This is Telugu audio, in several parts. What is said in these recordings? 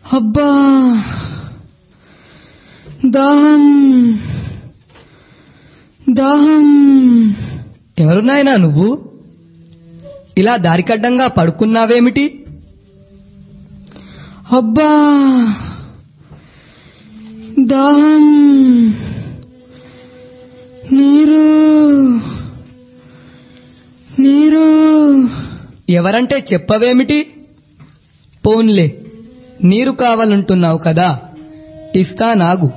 అబ్బా దాహం దాహం ఎవరు నాయనా నువ్వు ఇలా దారికడ్డంగా పడుకున్నావేమిటి అబ్బా దాహం నీరు నీరు ఎవరంటే చెప్పవేమిటి పోన్లే నీరు కావాలంటున్నావు కదా ఇస్తా నాగు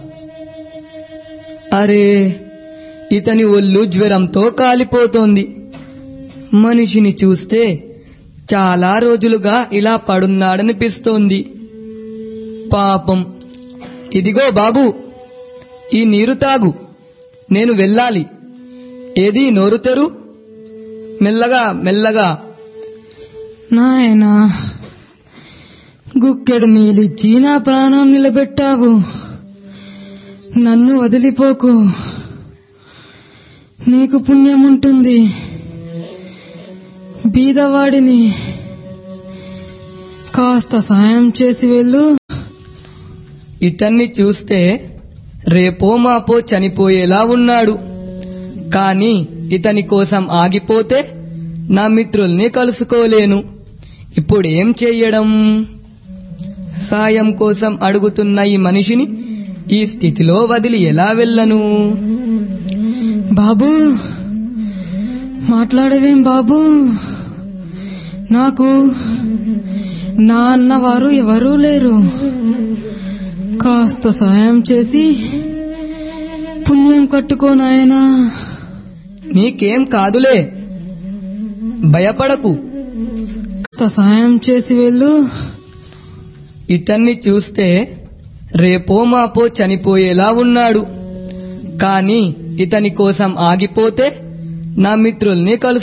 అరే ఇతని ఒళ్ళు జ్వరంతో కాలిపోతోంది మనిషిని చూస్తే చాలా రోజులుగా ఇలా పడున్నాడనిపిస్తోంది పాపం ఇదిగో బాబు ఈ నీరు తాగు నేను వెళ్ళాలి ఏది నోరు తెరు మెల్లగా మెల్లగా నాయనా గుక్కెడు నీలిచ్చి నా ప్రాణం నిలబెట్టావు నన్ను వదిలిపోకు నీకు పుణ్యం ఉంటుంది బీదవాడిని కాస్త సాయం చేసి వెళ్ళు ఇతన్ని చూస్తే రేపో మాపో చనిపోయేలా ఉన్నాడు కాని ఇతని కోసం ఆగిపోతే నా మిత్రుల్ని కలుసుకోలేను ఇప్పుడు ఏం చెయ్యడం సాయం కోసం అడుగుతున్న ఈ మనిషిని ఈ స్థితిలో వదిలి ఎలా వెళ్ళను బాబు మాట్లాడవేం బాబు నాకు నా అన్నవారు ఎవరూ లేరు కాస్త సాయం చేసి పుణ్యం కట్టుకో నాయనా నీకేం కాదులే భయపడకు కాస్త సాయం చేసి వెళ్ళు ఇతన్ని చూస్తే రేపో మాపో చనిపోయేలా ఉన్నాడు కాని ఇతని కోసం ఆగిపోతే నా మిత్రుల్ని కలుసు